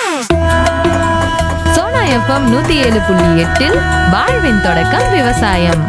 Sona FM நூத்தி ஏழு புள்ளி எட்டில் வாழ்வின் தொடக்கம் விவசாயம்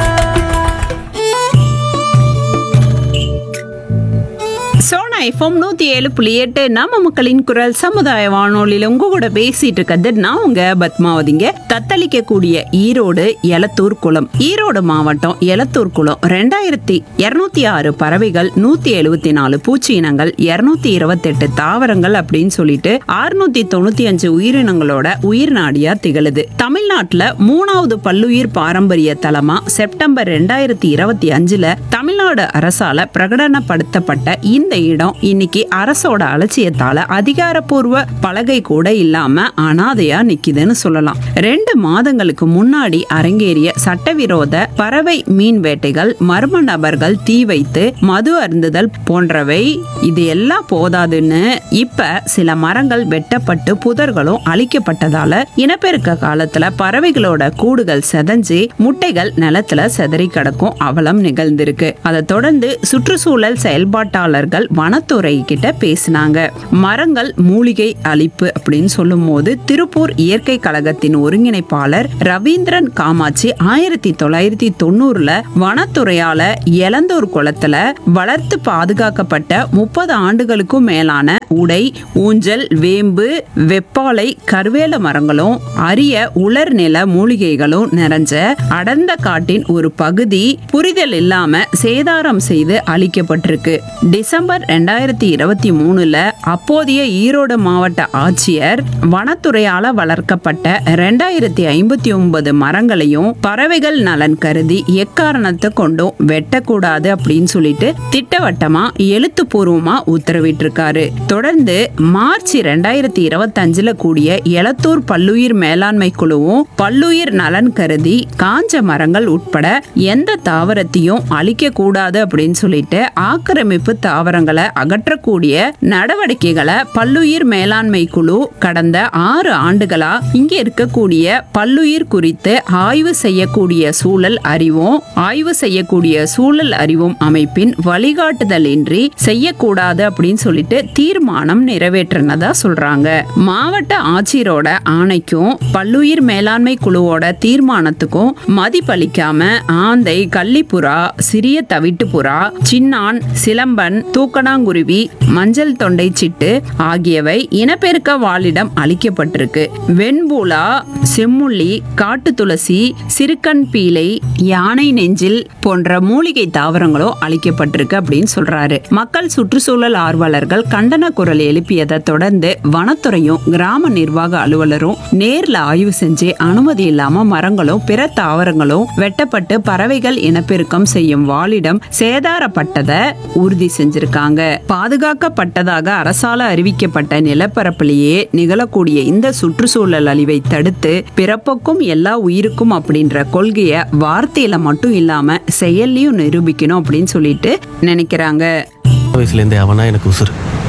சோனா எஃப்எம் நூத்தி ஏழு புள்ளி எட்டு நம்ம மக்களின் குரல் சமுதாய வானொலியில உங்க கூட பேசிட்டு இருக்கிறது நான் உங்க பத்மாவதிங்க தத்தளிக்கக்கூடிய ஈரோடு எலத்தூர் குளம் ஈரோடு மாவட்டம் எலத்தூர் குளம் ரெண்டாயிரத்தி இருநூத்தி ஆறு பறவைகள் நூத்தி எழுபத்தி நாலு பூச்சி இனங்கள் இருநூத்தி இருபத்தெட்டு தாவரங்கள் அப்படின்னு சொல்லிட்டு அறுநூத்தி தொண்ணூத்தி அஞ்சு உயிரினங்களோட உயிர் நாடியா திகழுது தமிழ்நாட்டுல மூணாவது பல்லுயிர் பாரம்பரிய தலமா செப்டம்பர் ரெண்டாயிரத்தி இருபத்தி அஞ்சுல தமிழ்நாடு அரசால பிரகடனப்படுத்தப்பட்ட இந்த இடம் இன்னைக்கு அரசோட அலட்சியத்தால அதிகாரப்பூர்வ பலகை கூட இல்லாம அனாதையா நிக்குதுன்னு சொல்லலாம் ரெண்டு மாதங்களுக்கு முன்னாடி அரங்கேறிய சட்டவிரோத பறவை மீன் வேட்டைகள் மர்ம நபர்கள் தீ வைத்து மது அருந்துதல் போன்றவை இது எல்லாம் போதாதுன்னு இப்ப சில மரங்கள் வெட்டப்பட்டு புதர்களும் அழிக்கப்பட்டதால இனப்பெருக்க காலத்துல பறவைகளோட கூடுகள் செதஞ்சு முட்டைகள் நிலத்துல செதறி கிடக்கும் அவலம் நிகழ்ந்திருக்கு அதை தொடர்ந்து சுற்றுச்சூழல் செயல்பாட்டாளர்கள் வனத்துறை கிட்ட பேசினாங்க மரங்கள் மூலிகை அழிப்பு அப்படின்னு சொல்லும் போது திருப்பூர் இயற்கை கழகத்தின் ஒருங்கிணைப்பாளர் ரவீந்திரன் காமாட்சி ஆயிரத்தி தொள்ளாயிரத்தி தொண்ணூறுல வனத்துறையால எலந்தூர் குளத்துல வளர்த்து பாதுகாக்கப்பட்ட முப்பது ஆண்டுகளுக்கும் மேலான உடை ஊஞ்சல் வேம்பு வெப்பாலை கருவேல மரங்களும் அரிய உலர் நில மூலிகைகளும் நிறைஞ்ச அடர்ந்த காட்டின் ஒரு பகுதி புரிதல் இல்லாம சேதாரம் செய்து அளிக்கப்பட்டிருக்கு டிசம்பர் ரெண்டாயிரத்தி இருபத்தி மூணுல அப்போதைய ஈரோடு மாவட்ட ஆட்சியர் வனத்துறையால வளர்க்கப்பட்ட ரெண்டாயிரத்தி ஐம்பத்தி ஒன்பது மரங்களையும் பறவைகள் நலன் கருதி எக்காரணத்தை கொண்டும் வெட்டக்கூடாது அப்படின்னு சொல்லிட்டு திட்டவட்டமா எழுத்துப்பூர்வமா உத்தரவிட்டிருக்காரு தொடர்ந்து மார்ச் ரெண்டாயிரத்தி இருபத்தஞ்சுல கூடிய எலத்தூர் பல்லுயிர் மேலாண்மை குழுவும் பல்லுயிர் நலன் கருதி காஞ்ச மரங்கள் உட்பட எந்த தாவரத்தையும் அழிக்க கூடாது அப்படின்னு சொல்லிட்டு ஆக்கிரமிப்பு தாவரங்களை அகற்றக்கூடிய நடவடிக்கைகளை பல்லுயிர் மேலாண்மை குழு கடந்த ஆறு ஆண்டுகளா இங்க இருக்கக்கூடிய பல்லுயிர் குறித்து ஆய்வு செய்யக்கூடிய சூழல் அறிவும் ஆய்வு செய்யக்கூடிய சூழல் அறிவும் அமைப்பின் வழிகாட்டுதலின்றி செய்யக்கூடாது அப்படின்னு சொல்லிட்டு தீர்மானம் நிறைவேற்றினதா சொல்றாங்க மாவட்ட ஆட்சியரோட ஆணைக்கும் பல்லுயிர் மேலாண்மை குழுவோட தீர்மானத்துக்கும் மதிப்பளிக்காம ஆந்தை கள்ளிப்புறா சிறிய தவிட்டுப்புறா சின்னான் சிலம்பன் தூக்கணாங்குருவி மஞ்சள் தொண்டை சிட்டு ஆகியவை இனப்பெருக்க வாழிடம் அளிக்கப்பட்டிருக்கு வெண்பூலா செம்முள்ளி காட்டு துளசி சிறுக்கன் பீலை யானை நெஞ்சில் போன்ற மூலிகை தாவரங்களும் அளிக்கப்பட்டிருக்கு அப்படின்னு சொல்றாரு மக்கள் சுற்றுச்சூழல் ஆர்வலர்கள் கண்டன குரல் எழுப்பியதை தொடர்ந்து வனத்துறையும் கிராம நிர்வாக அலுவலரும் நேர்ல ஆய்வு செஞ்சு அனுமதி இல்லாம மரங்களும் பிற தாவரங்களும் வெட்டப்பட்டு பறவைகள் இனப்பெருக்கம் செய்யும் வாழிடம் சேதாரப்பட்டதை உறுதி செஞ்சிருக்காங்க பாதுகாக்கப்பட்டதாக அரசால அறிவிக்கப்பட்ட நிலப்பரப்பிலேயே நிகழக்கூடிய இந்த சுற்றுச்சூழல் அழிவை தடுத்து பிறப்புக்கும் எல்லா உயிருக்கும் அப்படின்ற கொள்கையை வார்த்தையில மட்டும் இல்லாம செயல்லையும் நிரூபிக்கணும் அப்படின்னு சொல்லிட்டு நினைக்கிறாங்க வயசுலேருந்தே அவனா எனக்கு உசுறு